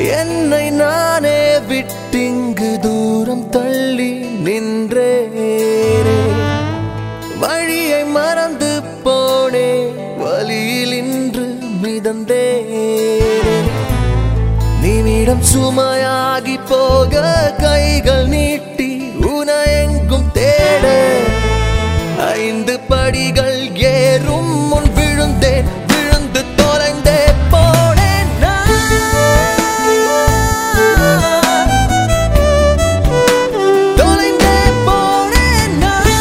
என்னை நானே விட்டிங்கு தூரம் தள்ளி நின்றேனே வழியை மறந்து போனே வழியில் இன்று மிதந்தேனே நீவிடம் சுமையாகி போக கைகள் நீட்டி உன எங்கும் தேட ஐந்து படிகள் ஏறும் முன் விழுந்தேன் விழுந்து தொலைந்தே போனேன் நான். தொலைந்தே போனேன் நான்.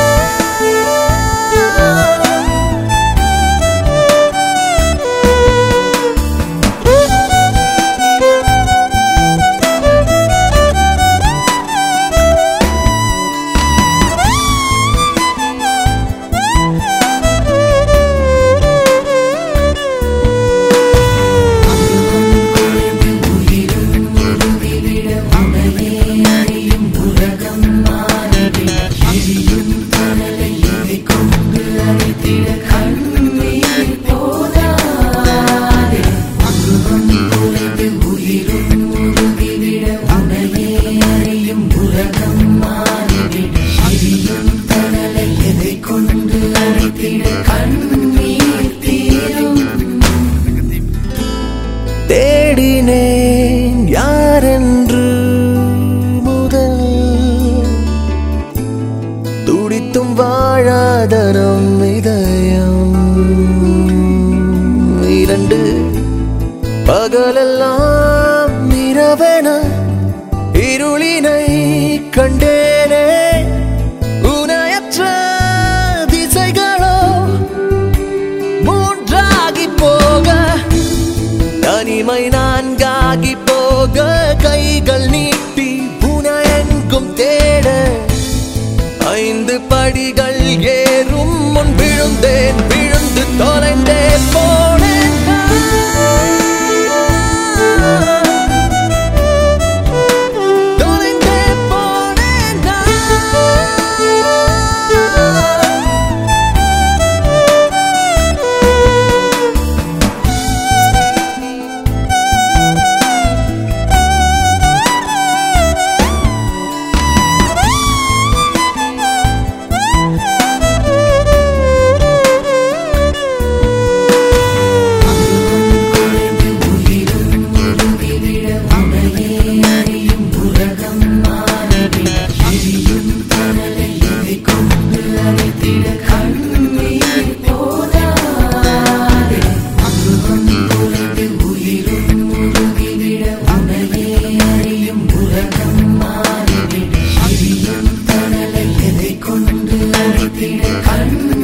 தேடினேன் யாரென்று முதல் துடித்தும் வாழாத நம் இதயம் இரண்டு பகலெல்லாம் இரவென இருளினை கண்டேனே உனையற்ற திசைகளோ மூன்றாகி போக தனிமை நான்காகி போக கைகள் நீட்டி புனையெங்கும் தேட ஐந்து படிகள் ஏறும் முன் விழுந்தேன் விழுந்து தொலைந்தே போனேன் நான். தொலைந்தே போனேன் நான். கொண்டு அழைத்திட கண்